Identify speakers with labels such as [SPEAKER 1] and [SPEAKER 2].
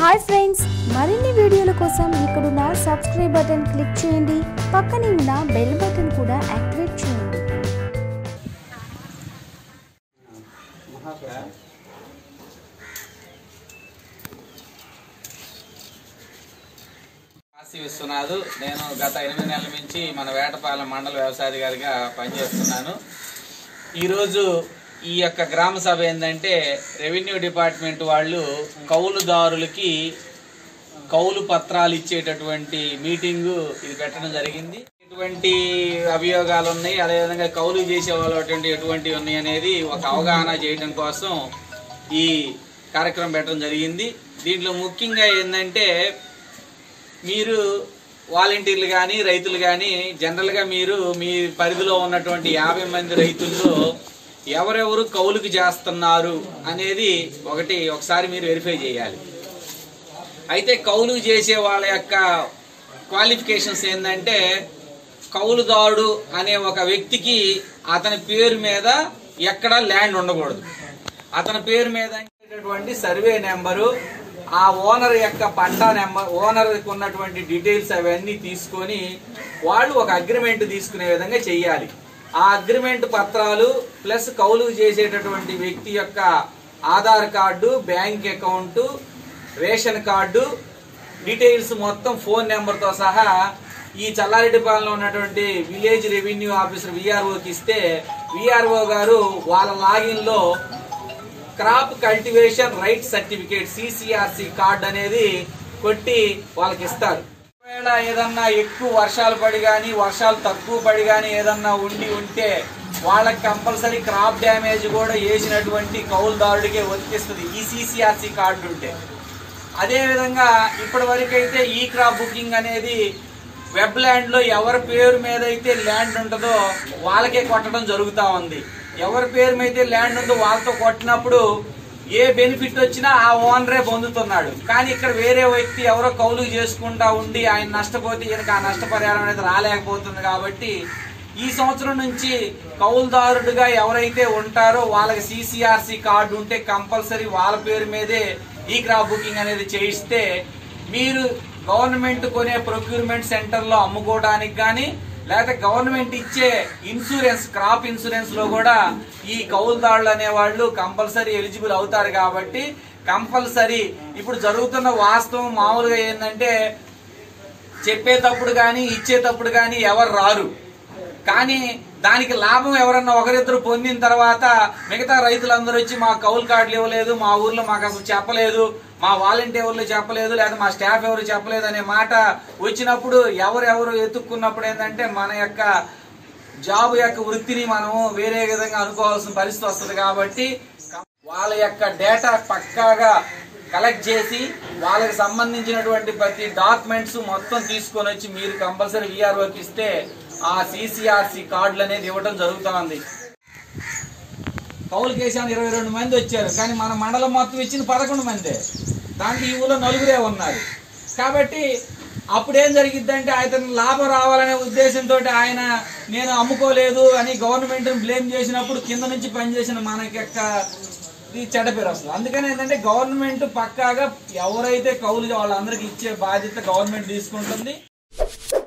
[SPEAKER 1] hi friends మరిన్ని వీడియోల కోసం ఇక్కడున్న సబ్స్క్రైబ్ బటన్ క్లిక్ చేయండి పక్కనే ఉన్న బెల్ బటన్ కూడా యాక్టివేట్ చేయండి
[SPEAKER 2] కాశీ విశ్వనాథ్ నేను గత ఎనిమిది నెలల నుంచి మన వేటపాలెం మండల వ్యవసాయాధికారిగా పనిచేస్తున్నాను ఈరోజు ఈ యొక్క గ్రామ సభ ఏంటంటే రెవెన్యూ డిపార్ట్మెంట్ వాళ్ళు కౌలుదారులకి కౌలు పత్రాలు ఇచ్చేటటువంటి మీటింగు ఇది పెట్టడం జరిగింది ఎటువంటి అభియోగాలు ఉన్నాయి అదేవిధంగా కౌలు చేసే వాళ్ళు అటువంటి ఎటువంటి ఉన్నాయి అనేది ఒక అవగాహన చేయడం కోసం ఈ కార్యక్రమం పెట్టడం జరిగింది దీంట్లో ముఖ్యంగా ఏంటంటే మీరు వాలంటీర్లు కానీ రైతులు కానీ జనరల్గా మీరు మీ పరిధిలో ఉన్నటువంటి యాభై మంది రైతుల్లో ఎవరెవరు కౌలుకి చేస్తున్నారు అనేది ఒకటి ఒకసారి మీరు వెరిఫై చేయాలి అయితే కౌలు చేసే వాళ్ళ యొక్క క్వాలిఫికేషన్స్ ఏంటంటే కౌలుదారుడు అనే ఒక వ్యక్తికి అతని పేరు మీద ఎక్కడ ల్యాండ్ ఉండకూడదు అతని పేరు మీద ఉండేటటువంటి సర్వే నెంబరు ఆ ఓనర్ యొక్క పట్టా నెంబర్ ఓనర్ ఉన్నటువంటి డీటెయిల్స్ అవన్నీ తీసుకొని వాళ్ళు ఒక అగ్రిమెంట్ తీసుకునే విధంగా చెయ్యాలి ఆ అగ్రిమెంట్ పత్రాలు ప్లస్ కౌలు చేసేటటువంటి వ్యక్తి యొక్క Aadhaar card bank account ration card details మొత్తం ఫోన్ నెంబర్తో సహా ఈ చల్లారెడ్డిపాలెంలో ఉన్నటువంటి విలేజ్ రెవెన్యూ ఆఫీసర్ విఆర్ఓకి ఇస్తే విఆర్ఓ గారు వాళ్ళ లాగిన్లో crop cultivation right certificate CCRC card అనేది కొట్టి వాళ్ళకి ఇస్తారు ఒకవేళ ఏదన్నా ఎక్కువ వర్షాలు పడి కానీ వర్షాలు తక్కువ పడి కానీ ఏదన్నా ఉండి ఉంటే వాళ్ళకి కంపల్సరీ క్రాప్ డ్యామేజ్ కూడా వేసినటువంటి కౌలుదారుడికే వర్తిస్తుంది ఈ సిసిఆర్సి కార్డు ఉంటే అదే విధంగా ఇప్పటి వరకు అయితే ఈ క్రాప్ బుకింగ్ అనేది వెబ్ ల్యాండ్ లో ఎవరి పేరు మీద అయితే ల్యాండ్ ఉంటుందో వాళ్ళకే కొట్టడం జరుగుతా ఉంది ఎవరి పేరు మీద అయితే ల్యాండ్ ఉందో వాళ్ళతో కొట్టినప్పుడు ఏ బెనిఫిట్ వచ్చినా ఆ ఓనరే పొందుతున్నాడు కానీ ఇక్కడ వేరే వ్యక్తి ఎవరో కౌలు చేసుకుంటా ఉండి ఆయన నష్టపోతే ఈయనకి ఆ నష్టపరిహారం అనేది రాలేకపోతుంది కాబట్టి ఈ సంవత్సరం నుంచి కౌలుదారుడుగా ఎవరైతే ఉంటారో వాళ్ళకి సిసిఆర్సి కార్డు ఉంటే కంపల్సరీ వాళ్ళ పేరు మీదే ఈ క్రాప్ బుకింగ్ అనేది చేయిస్తే మీరు గవర్నమెంట్ కొనే ప్రొక్యూర్మెంట్ సెంటర్లో అమ్ముకోవడానికి కానీ లేకపోతే గవర్నమెంట్ ఇచ్చే ఇన్సూరెన్స్ క్రాప్ ఇన్సూరెన్స్ లో కూడా ఈ కౌలుదారులు అనే వాళ్ళు కంపల్సరీ ఎలిజిబుల్ అవుతారు కాబట్టి కంపల్సరీ ఇప్పుడు జరుగుతున్న వాస్తవం మామూలుగా ఏంటంటే చెప్పేటప్పుడు కానీ ఇచ్చేటప్పుడు కానీ ఎవరు రారు కానీ దానికి లాభం ఎవరన్నా ఒకరిద్దరు పొందిన తర్వాత మిగతా రైతులందరూ వచ్చి మా కౌలు కార్డులు ఇవ్వలేదు మా ఊర్లో మాకు అసలు చెప్పలేదు మా వాలంటీర్లు చెప్పలేదు లేదా మా స్టాఫ్ ఎవరు చెప్పలేదు అనే మాట వచ్చినప్పుడు ఎవరెవరు ఎత్తుక్కున్నప్పుడు ఏంటంటే మన యొక్క జాబ్ యొక్క వృత్తిని మనము వేరే విధంగా అనుకోవాల్సిన పరిస్థితి వస్తుంది కాబట్టి వాళ్ళ యొక్క డేటా పక్కాగా కలెక్ట్ చేసి వాళ్ళకి సంబంధించినటువంటి ప్రతి డాక్యుమెంట్స్ మొత్తం తీసుకొని వచ్చి మీరు కంపల్సరీ విఆర్ఓకి ఇస్తే ఆ సిసిఆర్సి కార్డులు అనేది ఇవ్వడం జరుగుతూ ఉంది కౌలు కేసాను ఇరవై రెండు మంది వచ్చారు కానీ మన మండలం మొత్తం ఇచ్చింది పదకొండు మందే దాంట్లో ఈ ఊళ్ళో నలుగురే ఉన్నారు కాబట్టి అప్పుడు ఏం జరిగిద్దంటే ఆయన లాభం రావాలనే ఉద్దేశంతో ఆయన నేను అమ్ముకోలేదు అని గవర్నమెంట్ బ్లేమ్ చేసినప్పుడు కింద నుంచి పనిచేసిన మనకి యొక్క ఇది చెడ్డ పేరు వస్తుంది అందుకని ఏంటంటే గవర్నమెంట్ పక్కాగా ఎవరైతే కౌలు వాళ్ళందరికీ ఇచ్చే బాధ్యత గవర్నమెంట్ తీసుకుంటుంది